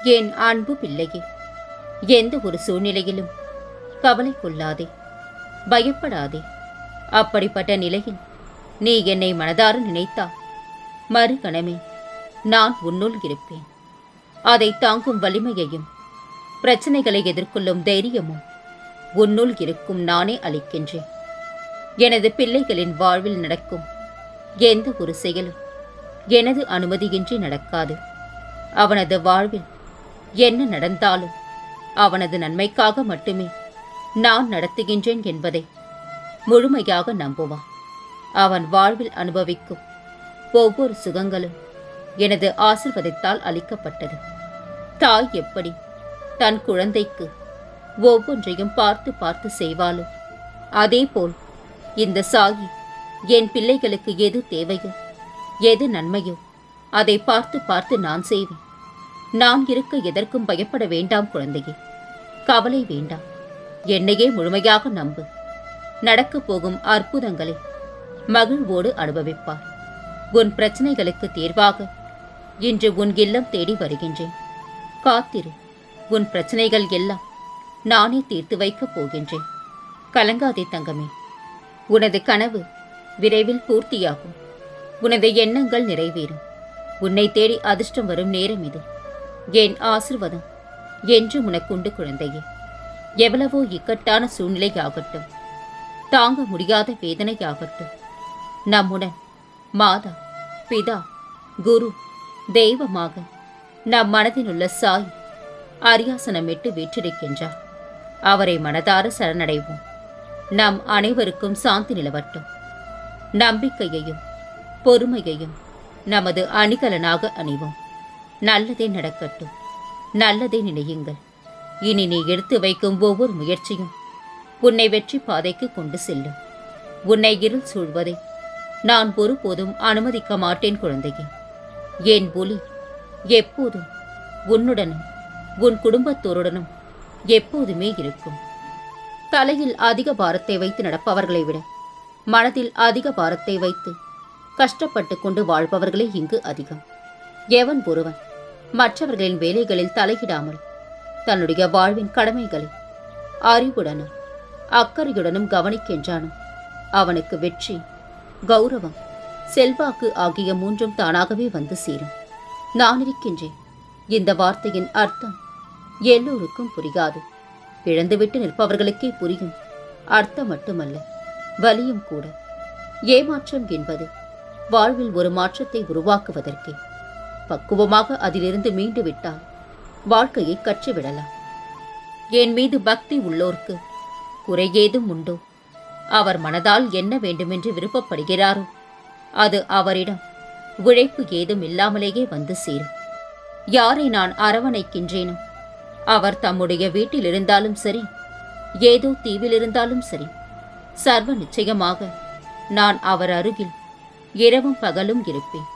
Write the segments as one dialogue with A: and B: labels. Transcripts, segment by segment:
A: என் அன்பு பிள்ளையே எந்த ஒரு சூழ்நிலையிலும் கவலை கொள்ளாதே பயப்படாதே அப்படிப்பட்ட நிலையில் நீ என்னை மனதார நினைத்தா மறுகணமே நான் உன்னுள் இருப்பேன் அதை தாங்கும் வலிமையையும் பிரச்சனைகளை எதிர்கொள்ளும் தைரியமும் உன்னுள் இருக்கும் நானே அளிக்கின்றேன் எனது பிள்ளைகளின் வாழ்வில் நடக்கும் எந்த ஒரு செயலும் எனது அனுமதியின்றி நடக்காது அவனது வாழ்வில் என்ன நடந்தாலும் அவனது நன்மைக்காக மட்டுமே நான் நடத்துகின்றேன் என்பதை முழுமையாக நம்புவான் அவன் வாழ்வில் அனுபவிக்கும் ஒவ்வொரு சுகங்களும் எனது ஆசிர்வாதத்தால் அளிக்கப்பட்டது தாய் எப்படி தன் குழந்தைக்கு ஒவ்வொன்றையும் பார்த்து பார்த்து செய்வாளோ அதேபோல் இந்த சாயி என் பிள்ளைகளுக்கு எது தேவையோ எது நன்மையோ அதை பார்த்து பார்த்து நான் செய்வேன் நான் இருக்க எதற்கும் பயப்பட வேண்டாம் குழந்தையே கவலை வேண்டாம் என்னையே முழுமையாக நம்பு நடக்கப் போகும் அற்புதங்களை மகிழ்வோடு அனுபவிப்பார் உன் பிரச்சனைகளுக்கு தீர்வாக இன்று உன் இல்லம் தேடி வருகின்றேன் காத்திரு உன் பிரச்சனைகள் எல்லாம் நானே தீர்த்து வைக்கப் போகின்றேன் கலங்காதே தங்கமே உனது கனவு விரைவில் பூர்த்தியாகும் உனது எண்ணங்கள் நிறைவேறும் உன்னை தேடி அதிர்ஷ்டம் வரும் நேரம் இது என் ஆசிர்வாதம் என்றும் உனக்குண்டு குழந்தையே எவ்வளவோ இக்கட்டான சூழ்நிலையாகட்டும் தாங்க முடியாத வேதனையாகட்டும் நம்முடன் மாதா பிதா குரு தெய்வமாக நம் மனதில் உள்ள சாய் அரியாசனமிட்டு வீற்றிருக்கின்றார் அவரை மனதார சரணடைவோம் நம் அனைவருக்கும் சாந்தி நிலவட்டும் நம்பிக்கையையும் பொறுமையையும் நமது அணிகலனாக அணிவோம் நல்லதே நடக்கட்டும் நல்லதே நினையுங்கள் இனி நீ எடுத்து வைக்கும் ஒவ்வொரு முயற்சியும் உன்னை வெற்றி பாதைக்கு கொண்டு செல்லும் உன்னை இருள் சூழ்வதை நான் ஒருபோதும் அனுமதிக்க மாட்டேன் குழந்தையே என் ஒளி எப்போதும் உன்னுடனும் உன் குடும்பத்தோருடனும் எப்போதுமே இருக்கும் தலையில் அதிக பாரத்தை வைத்து நடப்பவர்களை விட மனதில் அதிக பாரத்தை வைத்து கஷ்டப்பட்டு கொண்டு வாழ்பவர்களே இங்கு அதிகம் எவன் ஒருவன் மற்றவர்களின் வேலைகளில் தலையிடாமல் தன்னுடைய வாழ்வின் கடமைகளை அறிவுடனும் அக்கறையுடனும் கவனிக்கின்றானோ அவனுக்கு வெற்றி கௌரவம் செல்வாக்கு ஆகிய மூன்றும் தானாகவே வந்து சேரும் நான் இருக்கின்றேன் இந்த வார்த்தையின் அர்த்தம் எல்லோருக்கும் புரியாது இழந்துவிட்டு நிற்பவர்களுக்கே புரியும் அர்த்தம் மட்டுமல்ல வலியும் கூட ஏமாற்றம் என்பது வாழ்வில் ஒரு மாற்றத்தை உருவாக்குவதற்கே பக்குவமாக அதிலிருந்து மீண்டு விட்டால் வாழ்க்கையை கற்றுவிடலாம் என் மீது பக்தி உள்ளோர்க்கு குறை ஏதும் உண்டோ அவர் மனதால் என்ன வேண்டுமென்று விருப்பப்படுகிறாரோ அது அவரிடம் உழைப்பு ஏதும் இல்லாமலேயே வந்து சேரும் யாரை நான் அரவணைக்கின்றேனோ அவர் தம்முடைய வீட்டில் இருந்தாலும் சரி ஏதோ தீவில் இருந்தாலும் சரி சர்வ நிச்சயமாக நான் அவர் அருகில் இரவும் பகலும் இருப்பேன்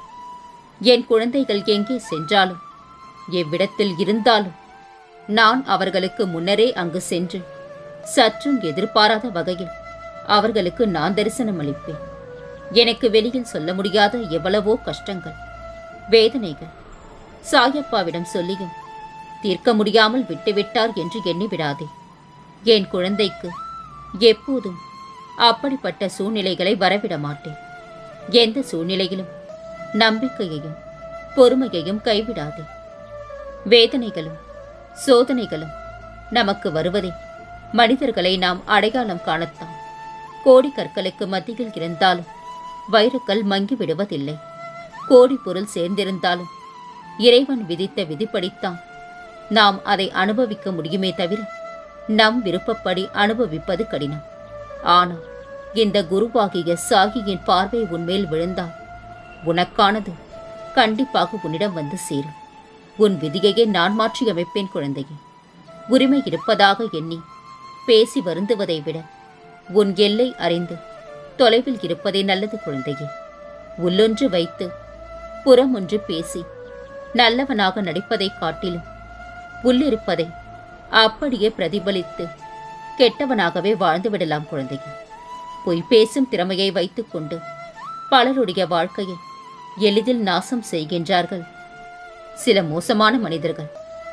A: என் குழந்தைகள் எங்கே சென்றாலும் எவ்விடத்தில் இருந்தாலும் நான் அவர்களுக்கு முன்னரே அங்கு சென்று சற்றும் எதிர்பாராத வகையில் அவர்களுக்கு நான் தரிசனம் அளிப்பேன் எனக்கு வெளியில் சொல்ல முடியாத எவ்வளவோ கஷ்டங்கள் வேதனைகள் சாயப்பாவிடம் சொல்லியும் தீர்க்க முடியாமல் விட்டுவிட்டார் என்று எண்ணி விடாதே என் குழந்தைக்கு எப்போதும் அப்படிப்பட்ட சூழ்நிலைகளை வரவிட மாட்டேன் எந்த சூழ்நிலையிலும் நம்பிக்கையையும் பொறுமையையும் கைவிடாதே வேதனைகளும் சோதனைகளும் நமக்கு வருவதே மனிதர்களை நாம் அடையாளம் காணத்தான் கோடி கற்களுக்கு மத்தியில் இருந்தாலும் வைரக்கல் மங்கி விடுவதில்லை கோடி பொருள் சேர்ந்திருந்தாலும் இறைவன் விதித்த விதிப்படித்தான் நாம் அதை அனுபவிக்க முடியுமே தவிர நம் விருப்பப்படி அனுபவிப்பது கடினம் ஆனால் இந்த குருவாகிய சாகியின் பார்வை உன்மேல் விழுந்தால் உனக்கானது கண்டிப்பாக உன்னிடம் வந்து சேரும் உன் விதியையே நான் மாற்றியமைப்பேன் குழந்தையே உரிமை இருப்பதாக எண்ணி பேசி வருந்துவதை விட உன் எல்லை அறிந்து தொலைவில் இருப்பதே நல்லது குழந்தையே உள்ளொன்று வைத்து புறம் ஒன்று பேசி நல்லவனாக நடிப்பதைக் காட்டிலும் உள்ளிருப்பதை அப்படியே பிரதிபலித்து கெட்டவனாகவே வாழ்ந்து விடலாம் குழந்தையே பொய் பேசும் திறமையை வைத்துக்கொண்டு பலருடைய வாழ்க்கையை எளிதில் நாசம் செய்கின்றார்கள் சில மோசமான மனிதர்கள்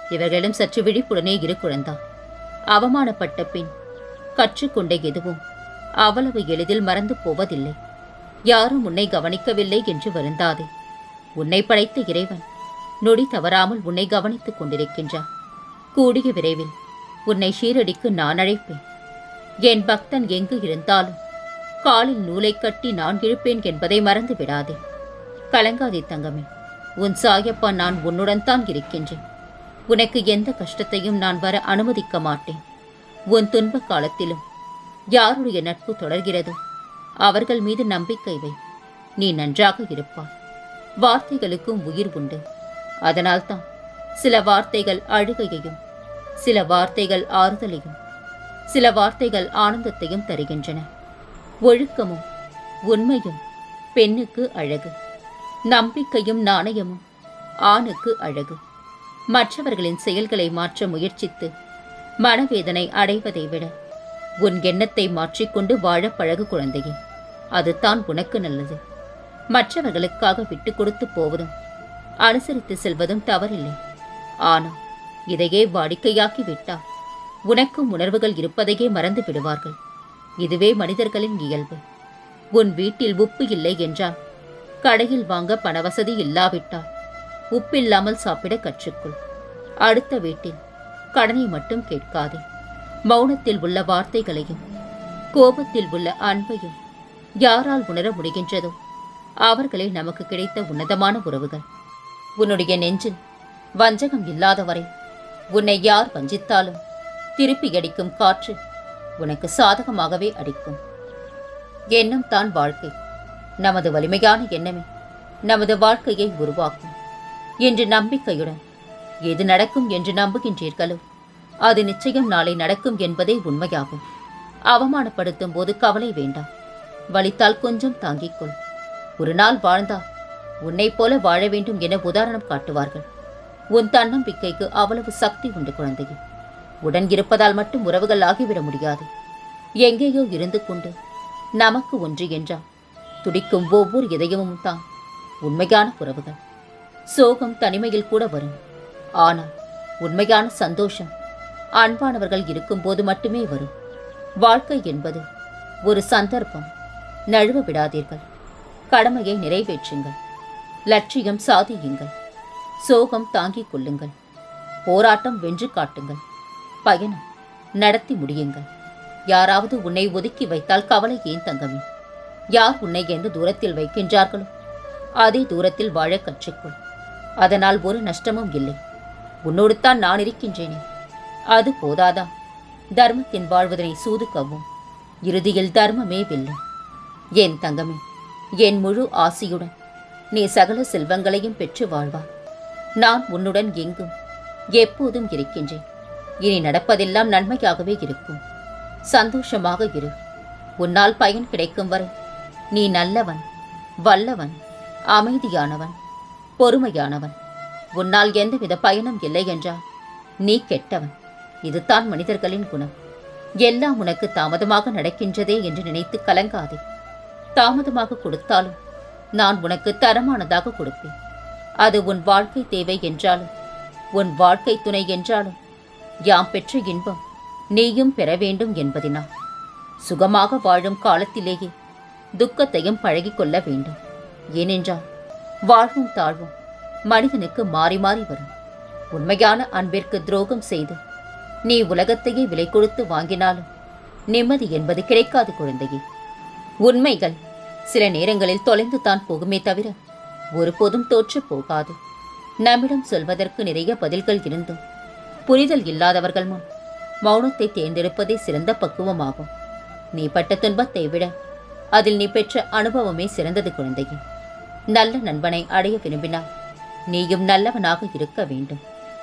A: இவர்களிடம் சற்று விழிப்புடனே இரு குழந்தா அவமானப்பட்ட பின் கற்றுக்கொண்ட எதுவும் அவ்வளவு எளிதில் மறந்து போவதில்லை யாரும் உன்னை கவனிக்கவில்லை என்று வருந்தாதே உன்னை படைத்த இறைவன் நொடி தவறாமல் உன்னை கவனித்துக் கொண்டிருக்கின்றார் கூடிய விரைவில் உன்னை ஷீரடிக்கு நான் அழைப்பேன் என் பக்தன் எங்கு இருந்தாலும் காலில் நூலை கட்டி நான் இழுப்பேன் என்பதை மறந்து விடாதே கலங்காதே தங்கமே உன் சாயப்பா நான் உன்னுடன் தான் இருக்கின்றேன் உனக்கு எந்த கஷ்டத்தையும் நான் வர அனுமதிக்க மாட்டேன் உன் துன்ப காலத்திலும் யாருடைய நட்பு தொடர்கிறதோ அவர்கள் மீது நம்பிக்கை வை நீ நன்றாக இருப்பாய் வார்த்தைகளுக்கும் உயிர் உண்டு அதனால்தான் சில வார்த்தைகள் அழுகையையும் சில வார்த்தைகள் ஆறுதலையும் சில வார்த்தைகள் ஆனந்தத்தையும் தருகின்றன ஒழுக்கமும் உண்மையும் பெண்ணுக்கு அழகு நம்பிக்கையும் நாணயமும் ஆணுக்கு அழகு மற்றவர்களின் செயல்களை மாற்ற முயற்சித்து மனவேதனை அடைவதை விட உன் எண்ணத்தை மாற்றிக்கொண்டு வாழ பழகு குழந்தையே அதுதான் உனக்கு நல்லது மற்றவர்களுக்காக விட்டு கொடுத்து போவதும் அனுசரித்து செல்வதும் தவறில்லை ஆனால் இதையே வாடிக்கையாக்கி விட்டால் உனக்கும் உணர்வுகள் இருப்பதையே மறந்து விடுவார்கள் இதுவே மனிதர்களின் இயல்பு உன் வீட்டில் உப்பு இல்லை என்றால் கடையில் வாங்க பணவசதி இல்லாவிட்டால் உப்பில்லாமல் சாப்பிட கற்றுக்கொள் அடுத்த வீட்டில் கடனை மட்டும் கேட்காதே மௌனத்தில் உள்ள வார்த்தைகளையும் கோபத்தில் உள்ள அன்பையும் யாரால் உணர முடிகின்றதோ அவர்களே நமக்கு கிடைத்த உன்னதமான உறவுகள் உன்னுடைய நெஞ்சில் வஞ்சகம் இல்லாதவரை உன்னை யார் வஞ்சித்தாலும் திருப்பி அடிக்கும் காற்று உனக்கு சாதகமாகவே அடிக்கும் எண்ணம் தான் வாழ்க்கை நமது வலிமையான எண்ணமே நமது வாழ்க்கையை உருவாக்கும் என்று நம்பிக்கையுடன் எது நடக்கும் என்று நம்புகின்றீர்களோ அது நிச்சயம் நாளை நடக்கும் என்பதே உண்மையாகும் அவமானப்படுத்தும் போது கவலை வேண்டாம் வலித்தால் கொஞ்சம் தாங்கிக் கொள் ஒரு நாள் வாழ்ந்தால் உன்னைப் போல வாழ வேண்டும் என உதாரணம் காட்டுவார்கள் உன் தன்னம்பிக்கைக்கு அவ்வளவு சக்தி உண்டு குழந்தையே உடன் இருப்பதால் மட்டும் உறவுகள் ஆகிவிட முடியாது எங்கேயோ இருந்து கொண்டு நமக்கு ஒன்று என்றால் துடிக்கும் ஒவ்வொரு இதயமும் தான் உண்மையான உறவுகள் சோகம் தனிமையில் கூட வரும் ஆனால் உண்மையான சந்தோஷம் அன்பானவர்கள் இருக்கும்போது மட்டுமே வரும் வாழ்க்கை என்பது ஒரு சந்தர்ப்பம் நழுவ விடாதீர்கள் கடமையை நிறைவேற்றுங்கள் லட்சியம் சாதியுங்கள் சோகம் தாங்கிக் கொள்ளுங்கள் போராட்டம் வென்று காட்டுங்கள் பயணம் நடத்தி முடியுங்கள் யாராவது உன்னை ஒதுக்கி வைத்தால் கவலை ஏன் தங்கமே யார் உன்னை எந்த தூரத்தில் வைக்கின்றார்களோ அதே தூரத்தில் வாழ கற்றுக்கொள் அதனால் ஒரு நஷ்டமும் இல்லை உன்னோடு தான் நான் இருக்கின்றேனே அது போதாதா தர்மத்தின் வாழ்வதனை சூது கவ்வும் இறுதியில் தர்மமே வெல்லும் என் தங்கமே என் முழு ஆசியுடன் நீ சகல செல்வங்களையும் பெற்று வாழ்வாய் நான் உன்னுடன் எங்கும் எப்போதும் இருக்கின்றேன் இனி நடப்பதெல்லாம் நன்மையாகவே இருக்கும் சந்தோஷமாக இரு உன்னால் பயன் கிடைக்கும் வரை நீ நல்லவன் வல்லவன் அமைதியானவன் பொறுமையானவன் உன்னால் எந்தவித பயனும் இல்லை என்றால் நீ கெட்டவன் இதுதான் மனிதர்களின் குணம் எல்லாம் உனக்கு தாமதமாக நடக்கின்றதே என்று நினைத்து கலங்காதே தாமதமாக கொடுத்தாலும் நான் உனக்கு தரமானதாக கொடுப்பேன் அது உன் வாழ்க்கை தேவை என்றாலும் உன் வாழ்க்கை துணை என்றாலும் யாம் பெற்ற இன்பம் நீயும் பெற வேண்டும் என்பதினால் சுகமாக வாழும் காலத்திலேயே துக்கத்தையும் பழகிக் கொள்ள வேண்டும் ஏனென்றால் வாழ்வும் தாழ்வும் மனிதனுக்கு மாறி மாறி வரும் உண்மையான அன்பிற்கு துரோகம் செய்து நீ உலகத்தையே விலை கொடுத்து வாங்கினாலும் நிம்மதி என்பது கிடைக்காது குழந்தையே உண்மைகள் சில நேரங்களில் தொலைந்து தான் போகுமே தவிர ஒருபோதும் தோற்று போகாது நம்மிடம் சொல்வதற்கு நிறைய பதில்கள் இருந்தும் புரிதல் இல்லாதவர்கள் முன் மௌனத்தை தேர்ந்தெடுப்பதே சிறந்த பக்குவமாகும் நீ பட்ட துன்பத்தை விட அதில் நீ பெற்ற அனுபவமே சிறந்தது குழந்தையே நல்ல நண்பனை அடைய விரும்பினால் நீயும் நல்லவனாக இருக்க வேண்டும்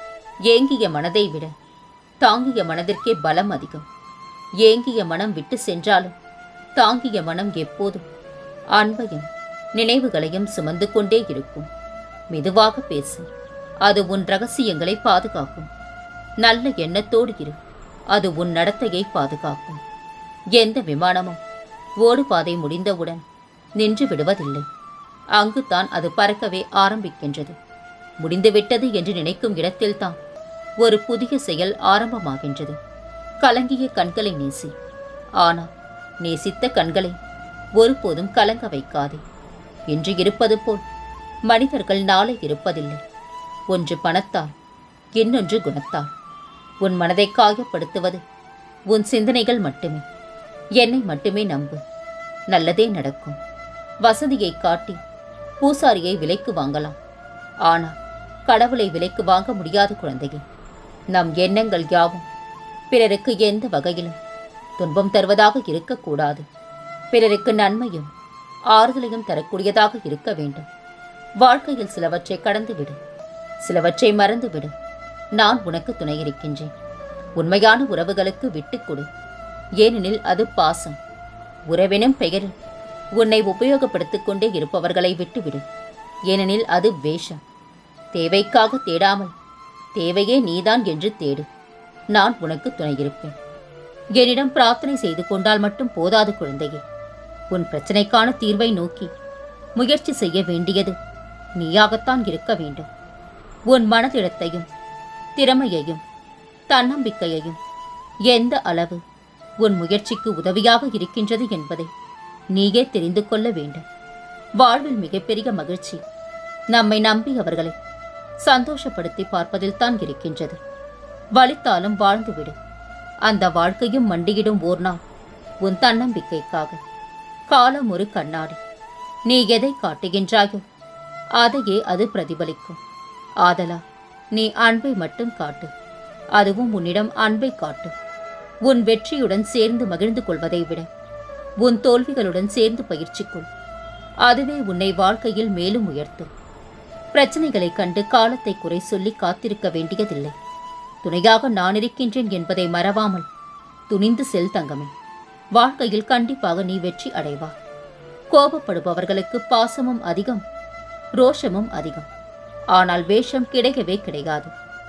A: ஏங்கிய மனதை விட தாங்கிய மனதிற்கே பலம் அதிகம் ஏங்கிய மனம் விட்டு சென்றாலும் தாங்கிய மனம் எப்போதும் அன்பையும் நினைவுகளையும் சுமந்து கொண்டே இருக்கும் மெதுவாக பேசு அது உன் ரகசியங்களை பாதுகாக்கும் நல்ல எண்ணத்தோடு இரு அது உன் நடத்தையை பாதுகாக்கும் எந்த விமானமும் ஓடுபாதை முடிந்தவுடன் நின்று விடுவதில்லை அங்குதான் அது பறக்கவே ஆரம்பிக்கின்றது முடிந்துவிட்டது என்று நினைக்கும் இடத்தில்தான் ஒரு புதிய செயல் ஆரம்பமாகின்றது கலங்கிய கண்களை நேசி ஆனால் நேசித்த கண்களை ஒருபோதும் கலங்க வைக்காதே இன்று இருப்பது போல் மனிதர்கள் நாளை இருப்பதில்லை ஒன்று பணத்தால் இன்னொன்று குணத்தால் உன் மனதை காயப்படுத்துவது உன் சிந்தனைகள் மட்டுமே என்னை மட்டுமே நம்பு நல்லதே நடக்கும் வசதியை காட்டி பூசாரியை விலைக்கு வாங்கலாம் ஆனால் கடவுளை விலைக்கு வாங்க முடியாத குழந்தையே நம் எண்ணங்கள் யாவும் பிறருக்கு எந்த வகையிலும் துன்பம் தருவதாக இருக்கக்கூடாது பிறருக்கு நன்மையும் ஆறுதலையும் தரக்கூடியதாக இருக்க வேண்டும் வாழ்க்கையில் சிலவற்றை கடந்துவிடு சிலவற்றை மறந்துவிடு நான் உனக்கு துணை இருக்கின்றேன் உண்மையான உறவுகளுக்கு விட்டுக் கொடு ஏனெனில் அது பாசம் உறவெனும் பெயரில் உன்னை உபயோகப்படுத்திக் கொண்டே இருப்பவர்களை விட்டுவிடு ஏனெனில் அது வேஷம் தேவைக்காக தேடாமல் தேவையே நீதான் என்று தேடு நான் உனக்கு துணை இருப்பேன் என்னிடம் பிரார்த்தனை செய்து கொண்டால் மட்டும் போதாது குழந்தையே உன் பிரச்சனைக்கான தீர்வை நோக்கி முயற்சி செய்ய வேண்டியது நீயாகத்தான் இருக்க வேண்டும் உன் மனதிடத்தையும் திறமையையும் தன்னம்பிக்கையையும் எந்த அளவு உன் முயற்சிக்கு உதவியாக இருக்கின்றது என்பதை நீயே தெரிந்து கொள்ள வேண்டும் வாழ்வில் மிகப்பெரிய மகிழ்ச்சி நம்மை நம்பியவர்களை சந்தோஷப்படுத்தி பார்ப்பதில் தான் இருக்கின்றது வலித்தாலும் வாழ்ந்துவிடு அந்த வாழ்க்கையும் மண்டியிடும் ஓர் நாள் உன் தன்னம்பிக்கைக்காக காலம் ஒரு கண்ணாடி நீ எதை காட்டுகின்றாயோ அதையே அது பிரதிபலிக்கும் ஆதலா நீ அன்பை மட்டும் காட்டு அதுவும் உன்னிடம் அன்பை காட்டும் உன் வெற்றியுடன் சேர்ந்து மகிழ்ந்து கொள்வதை விட உன் தோல்விகளுடன் சேர்ந்து பயிற்சி கொள் அதுவே உன்னை வாழ்க்கையில் மேலும் உயர்த்தும் பிரச்சனைகளைக் கண்டு காலத்தை குறை சொல்லி காத்திருக்க வேண்டியதில்லை துணையாக நான் இருக்கின்றேன் என்பதை மறவாமல் துணிந்து செல் தங்கமே வாழ்க்கையில் கண்டிப்பாக நீ வெற்றி அடைவா கோபப்படுபவர்களுக்கு பாசமும் அதிகம் ரோஷமும் அதிகம் ஆனால் வேஷம் கிடைக்கவே கிடையாது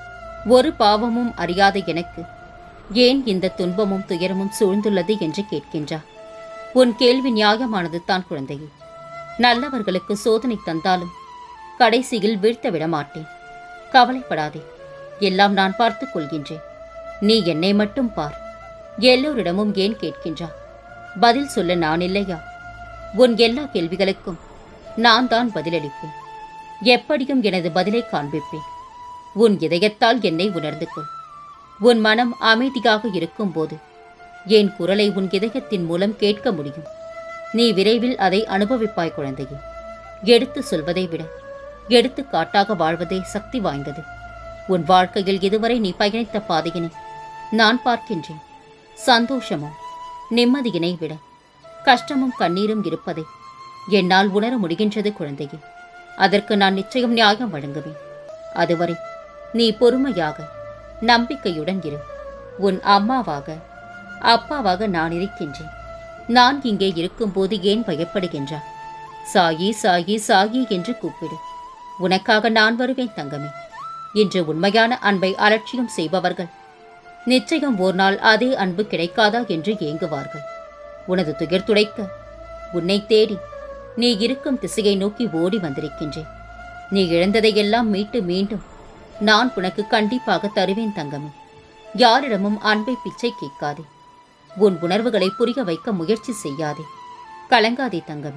A: ஒரு பாவமும் அறியாத எனக்கு ஏன் இந்த துன்பமும் துயரமும் சூழ்ந்துள்ளது என்று கேட்கின்றார் உன் கேள்வி நியாயமானது தான் குழந்தையே நல்லவர்களுக்கு சோதனை தந்தாலும் கடைசியில் வீழ்த்த விட மாட்டேன் கவலைப்படாதே எல்லாம் நான் பார்த்துக் கொள்கின்றேன் நீ என்னை மட்டும் பார் எல்லோரிடமும் ஏன் கேட்கின்றா பதில் சொல்ல நான் இல்லையா உன் எல்லா கேள்விகளுக்கும் நான் தான் பதிலளிப்பேன் எப்படியும் எனது பதிலை காண்பிப்பேன் உன் இதயத்தால் என்னை உணர்ந்து கொள் உன் மனம் அமைதியாக இருக்கும்போது என் குரலை உன் இதயத்தின் மூலம் கேட்க முடியும் நீ விரைவில் அதை அனுபவிப்பாய் குழந்தையே எடுத்து சொல்வதை விட எடுத்து காட்டாக வாழ்வதே சக்தி வாய்ந்தது உன் வாழ்க்கையில் இதுவரை நீ பயணித்த பாதையினை நான் பார்க்கின்றேன் சந்தோஷமும் நிம்மதியினை விட கஷ்டமும் கண்ணீரும் இருப்பதை என்னால் உணர முடிகின்றது குழந்தையே அதற்கு நான் நிச்சயம் நியாயம் வழங்குவேன் அதுவரை நீ பொறுமையாக நம்பிக்கையுடன் இரு உன் அம்மாவாக அப்பாவாக நான் இருக்கின்றேன் நான் இங்கே இருக்கும்போது ஏன் பயப்படுகின்றா சாயி சாயி சாயி என்று கூப்பிடு உனக்காக நான் வருவேன் தங்கமே இன்று உண்மையான அன்பை அலட்சியம் செய்பவர்கள் நிச்சயம் ஒரு நாள் அதே அன்பு கிடைக்காதா என்று ஏங்குவார்கள் உனது துயர் துடைக்க உன்னை தேடி நீ இருக்கும் திசையை நோக்கி ஓடி வந்திருக்கின்றேன் நீ இழந்ததையெல்லாம் மீட்டு மீண்டும் நான் உனக்கு கண்டிப்பாக தருவேன் தங்கமே யாரிடமும் அன்பை பிச்சை கேட்காதே உன் உணர்வுகளை புரிய வைக்க முயற்சி செய்யாதே கலங்காதே தங்கமே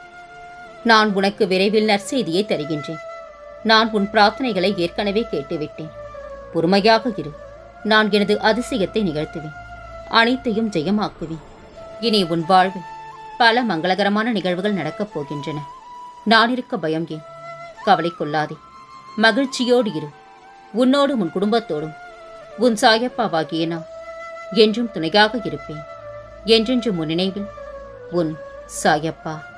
A: நான் உனக்கு விரைவில் நற்செய்தியை தருகின்றேன் நான் உன் பிரார்த்தனைகளை ஏற்கனவே கேட்டுவிட்டேன் பொறுமையாக இரு நான் எனது அதிசயத்தை நிகழ்த்துவேன் அனைத்தையும் ஜெயமாக்குவேன் இனி உன் வாழ்வில் பல மங்களகரமான நிகழ்வுகள் நடக்கப் போகின்றன நான் இருக்க பயம் ஏன் கவலை கொள்ளாதே மகிழ்ச்சியோடு இரு உன்னோடும் உன் குடும்பத்தோடும் உன் சாயப்பாவாகிய நான் என்றும் துணையாக இருப்பேன் என்றென்றும் உன் நினைவில் உன் சாயப்பா